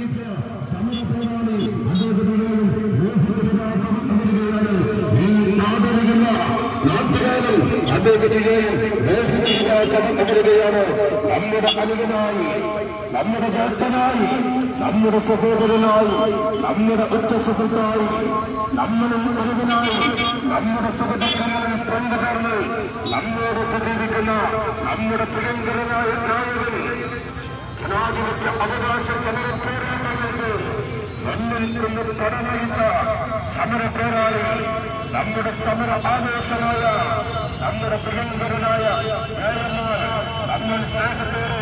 നയിച്ച സമര പോരാളി അദ്ദേഹത്തിനെയും മോഹനവിഭാഗം അമരുകയാണ് ഈ നാടറിയുന്ന നാട്ടുകാരും അദ്ദേഹത്തിനെയും മോഹനവിഭാഗം അമരുകയാണ് നമ്മുടെ അനുജനായി നമ്മുടെ ചേട്ടനായി നമ്മുടെ സഹോദരനായി നമ്മുടെ ഒറ്റ സുഹൃത്തായി നമ്മുടെ ഒരുവനായി നമ്മുടെ സുഹൃത്തുക്കളെ കൊണ്ടുചേർന്ന് നമ്മോടൊക്കെ ജീവിക്കുന്ന നമ്മുടെ പ്രിയങ്കരനായ നായകൻ ജനാധിപത്യ അവകാശ സമര പോരാട്ടങ്ങൾക്ക് നമ്മിൽ നിന്ന് പടനയിച്ച സമര പോരാളി നമ്മുടെ സമര ആവേശമായ നമ്മുടെ പ്രിയങ്കരനായ നേരന്മാർ നമ്മൾ സ്നേഹത്തോടെ